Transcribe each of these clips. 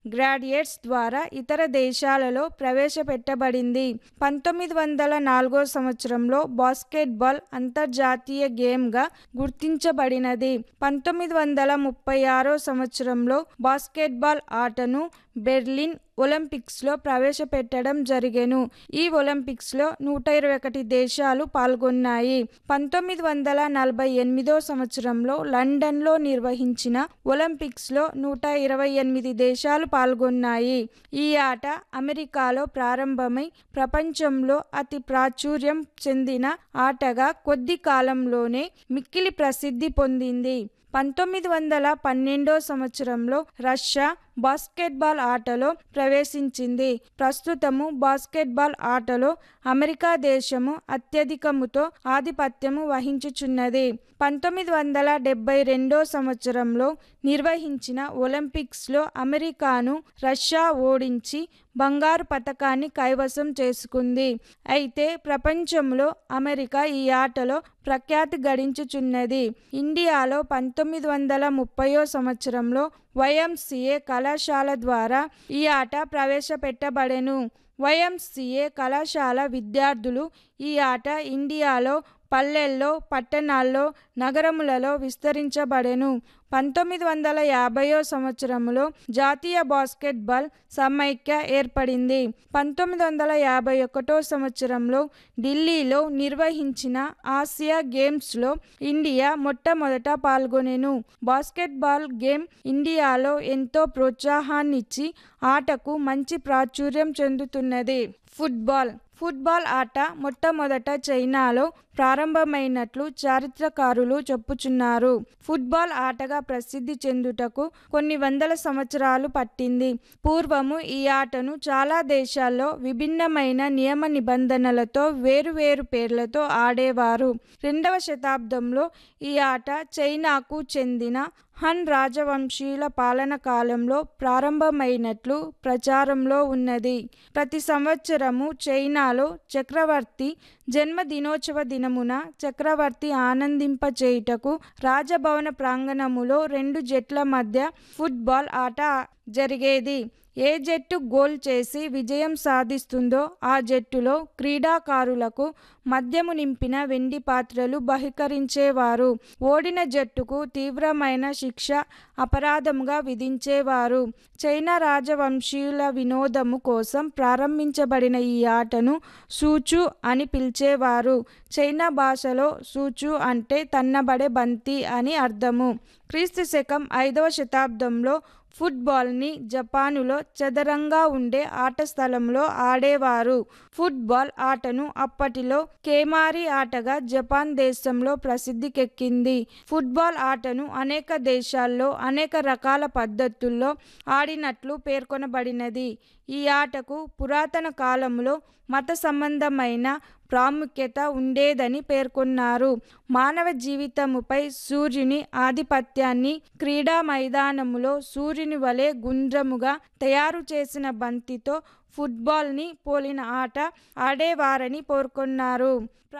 graduates ద్వారా ఇతర దేశాలలో ప్రవేశపెట్టబడింది పంతొమ్మిది వందల నాలుగో సంవత్సరంలో బాస్కెట్బాల్ అంతర్జాతీయ గేమ్గా గుర్తించబడినది పంతొమ్మిది వందల ముప్పై ఆరో సంవత్సరంలో బాస్కెట్బాల్ ఆటను బెర్లిన్ ఒలింపిక్స్లో ప్రవేశపెట్టడం జరిగెను ఈ ఒలింపిక్స్లో నూట ఇరవై ఒకటి దేశాలు పాల్గొన్నాయి పంతొమ్మిది వందల నలభై ఎనిమిదో సంవత్సరంలో లండన్లో నిర్వహించిన ఒలింపిక్స్లో నూట ఇరవై ఎనిమిది దేశాలు పాల్గొన్నాయి ఈ ఆట అమెరికాలో ప్రారంభమై ప్రపంచంలో అతి ప్రాచుర్యం చెందిన ఆటగా కొద్ది కాలంలోనే మిక్కిలి ప్రసిద్ధి పొందింది పంతొమ్మిది వందల పన్నెండో సంవత్సరంలో రష్యా బాస్కెట్బాల్ ఆటలో ప్రవేశించింది ప్రస్తుతము బాస్కెట్బాల్ ఆటలో అమెరికా దేశము అత్యధికముతో ఆధిపత్యము వహించుచున్నది పంతొమ్మిది వందల డెబ్బై రెండో సంవత్సరంలో నిర్వహించిన ఒలింపిక్స్లో అమెరికాను రష్యా ఓడించి బంగారు పతకాన్ని కైవసం చేసుకుంది అయితే ప్రపంచంలో అమెరికా ఈ ఆటలో ప్రఖ్యాతి గడించుచున్నది ఇండియాలో పంతొమ్మిది వందల ముప్పయో సంవత్సరంలో వైఎంసిఏ కళాశాల ద్వారా ఈ ఆట ప్రవేశపెట్టబడెను వైఎంసిఏ కళాశాల విద్యార్థులు ఈ ఆట ఇండియాలో పల్లెల్లో పట్టణాల్లో నగరములలో విస్తరించబడెను పంతొమ్మిది వందల యాభైయో సంవత్సరంలో జాతీయ బాస్కెట్బాల్ సమైక్య ఏర్పడింది పంతొమ్మిది వందల యాభై ఒకటో సంవత్సరంలో ఢిల్లీలో నిర్వహించిన ఆసియా గేమ్స్లో ఇండియా మొట్టమొదట పాల్గొనెను బాస్కెట్బాల్ గేమ్ ఇండియాలో ఎంతో ప్రోత్సాహాన్నిచ్చి ఆటకు మంచి ప్రాచుర్యం చెందుతున్నది ఫుట్బాల్ ఫుట్బాల్ ఆట మొట్టమొదట చైనాలో ప్రారంభమైనట్లు చారిత్రకారులు చెప్పుచున్నారు ఫుట్బాల్ ఆటగా ప్రసిద్ధి చెందుటకు కొన్ని వందల సంవత్సరాలు పట్టింది పూర్వము ఈ ఆటను చాలా దేశాల్లో విభిన్నమైన నియమ నిబంధనలతో వేరువేరు పేర్లతో ఆడేవారు రెండవ శతాబ్దంలో ఈ ఆట చైనాకు చెందిన హన్ రాజవంశీయుల పాలన కాలంలో ప్రారంభమైనట్లు ప్రచారంలో ఉన్నది ప్రతి సంవత్సరము చైనాలో చక్రవర్తి జన్మదినోత్సవ దినమున చక్రవర్తి ఆనందింపచేయుటకు రాజభవన ప్రాంగణములో రెండు జట్ల మధ్య ఫుట్బాల్ ఆట జరిగేది ఏ జట్టు గోల్ చేసి విజయం సాధిస్తుందో ఆ జట్టులో క్రీడాకారులకు మద్యము నింపిన వెండి పాత్రలు బహికరించేవారు ఓడిన జట్టుకు తీవ్రమైన శిక్ష అపరాధముగా విధించేవారు చైనా రాజవంశీయుల వినోదము కోసం ప్రారంభించబడిన ఈ ఆటను సూచు అని పిలిచేవారు చైనా భాషలో సూచు అంటే తన్నబడే బంతి అని అర్థము క్రీస్తు శకం ఐదవ శతాబ్దంలో ఫుట్బాల్ని జపానులో చదరంగా ఉండే ఆట స్థలంలో ఆడేవారు ఫుట్బాల్ ఆటను అప్పటిలో కేమారి ఆటగా జపాన్ దేశంలో ప్రసిద్ధికెక్కింది ఫుట్బాల్ ఆటను అనేక దేశాల్లో అనేక రకాల పద్ధతుల్లో ఆడినట్లు పేర్కొనబడినది ఈ ఆటకు పురాతన కాలంలో మత సంబంధమైన ప్రాముఖ్యత ఉండేదని పేర్కొన్నారు మానవ జీవితముపై సూర్యుని ఆధిపత్యాన్ని క్రీడా మైదానములో సూర్యుని వలె గుండ్రముగా తయారు చేసిన బంతితో ఫుట్బాల్ని పోలిన ఆట ఆడేవారని పేర్కొన్నారు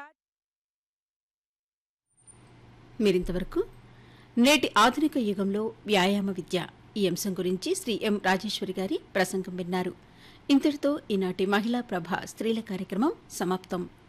మీరింతవరకు నేటి ఆధునిక యుగంలో వ్యాయామ విద్య ఈ అంశం గురించి శ్రీ ఎం రాజేశ్వరి గారి ప్రసంగం విన్నారు ఇంతటితో ఈనాటి మహిళా ప్రభ స్త్రీల కార్యక్రమం సమాప్తం